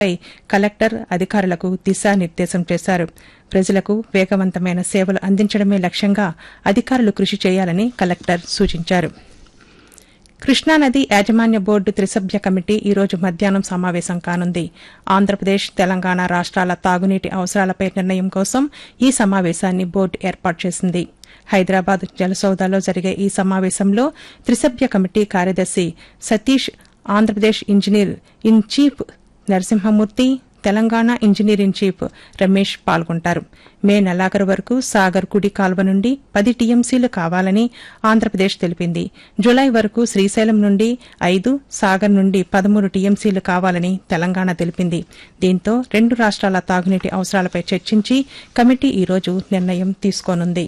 పై collector అధికారులకు దిశానిర్దేశం చేశారు ప్రజలకు వేగవంతమైన సేవలు అందించడమే లక్ష్యంగా అధికారులు కృషి చేయాలని కలెక్టర్ సూచించారు కృష్ణానది యాజమాన్య బోర్డు త్రిసభ్య కమిటీ ఈ రోజు మధ్యాహ్నం సమావేశం కానుంది ఆంధ్రప్రదేశ్ తెలంగాణ రాష్ట్రాల తాగునీటి అవసరాలపై నిర్ణయం కోసం ఈ సమావేశాన్ని బోర్డు ఏర్పాటు చేసింది హైదరాబాద్ జలసౌదాలో జరిగే ఈ సమావేశంలో త్రిసభ్య కమిటీ కార్యదర్శి Satish Andhra Pradesh engineer in chief Narasimhamurthy Telangana engineer in chief Ramesh పాల్గొంటారు మే నెలాఖరు వరకు సాగర్ కుడి కాల్వ నుండి పది టీఎంసీలు కావాలని ఆంధ్రప్రదేశ్ తెలిపింది జులై వరకు శ్రీశైలం నుండి ఐదు సాగర్ నుండి పదమూడు టీఎంసీలు కావాలని తెలంగాణ తెలిపింది దీంతో రెండు రాష్ట్రాల తాగునీటి అవసరాలపై చర్చించి కమిటీ ఈ రోజు నిర్ణయం తీసుకోనుంది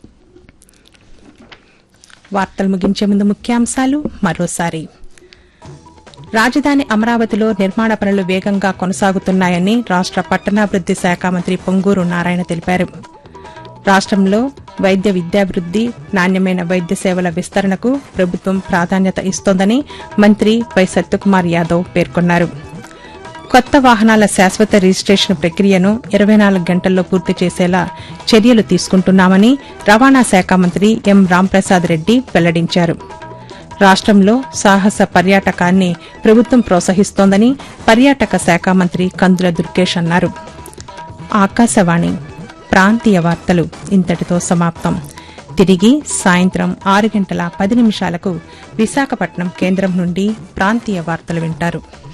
వార్తలు ముగించే ముందు ముఖ్యాంశాలు మరోసారి రాజధాని అమరావతిలో నిర్మాణ పనులు వేగంగా కొనసాగుతున్నాయని రాష్ట పట్టణాభివృద్ది శాఖ మంత్రి పొంగూరు నారాయణ తెలిపారు రాష్టంలో వైద్య విద్యాభివృద్ది నాణ్యమైన వైద్య సేవల విస్తరణకు ప్రభుత్వం ప్రాధాన్యత ఇస్తోందని మంత్రి వై సత్యకుమార్ యాదవ్ పేర్కొన్నారు కొత్త వాహనాల శాశ్వత రిజిస్టేషన్ ప్రక్రియను ఇరవై నాలుగు గంటల్లో పూర్తి చేసేలా చర్యలు తీసుకుంటున్నామని రవాణా శాఖ మంత్రి ఎం రాంప్రసాద్ రెడ్డి వెల్లడించారు రాష్టంలో సాహస పర్యాటకాన్ని ప్రభుత్వం ప్రోత్సహిస్తోందని పర్యాటక శాఖ మంత్రి కందుల దుర్గేష్ అన్నారు ఆకాశవాణి ప్రాంతీయ వార్తలు ఇంతటితో సమాప్తం తిరిగి సాయంత్రం ఆరు గంటల పది నిమిషాలకు విశాఖపట్నం కేంద్రం నుండి ప్రాంతీయ వార్తలు వింటారు